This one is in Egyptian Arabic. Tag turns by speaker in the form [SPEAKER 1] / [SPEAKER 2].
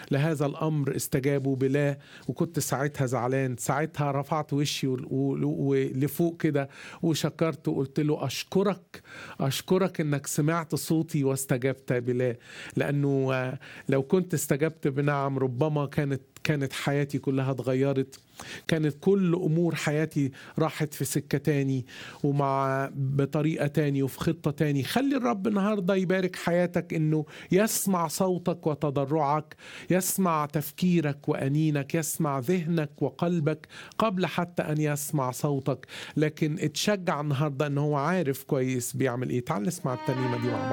[SPEAKER 1] لهذا الامر استجابوا بلا وكنت ساعتها زعلان ساعتها رفعت وشي ول- ول- ولفوق كده وشكرت وقلت له اشكرك اشكرك انك سمعت صوتي واستجبت بلا لانه آه، لو كنت استجبت بنعم ربما كانت كانت حياتي كلها اتغيرت كانت كل امور حياتي راحت في سكه تاني ومع بطريقه تاني وفي خطه تاني خلي الرب النهارده يبارك حياتك انه يسمع صوتك وتضرعك يسمع تفكيرك وانينك يسمع ذهنك وقلبك قبل حتى ان يسمع صوتك لكن اتشجع النهارده ان هو عارف كويس بيعمل ايه تعال نسمع الترنيمه دي مع بعض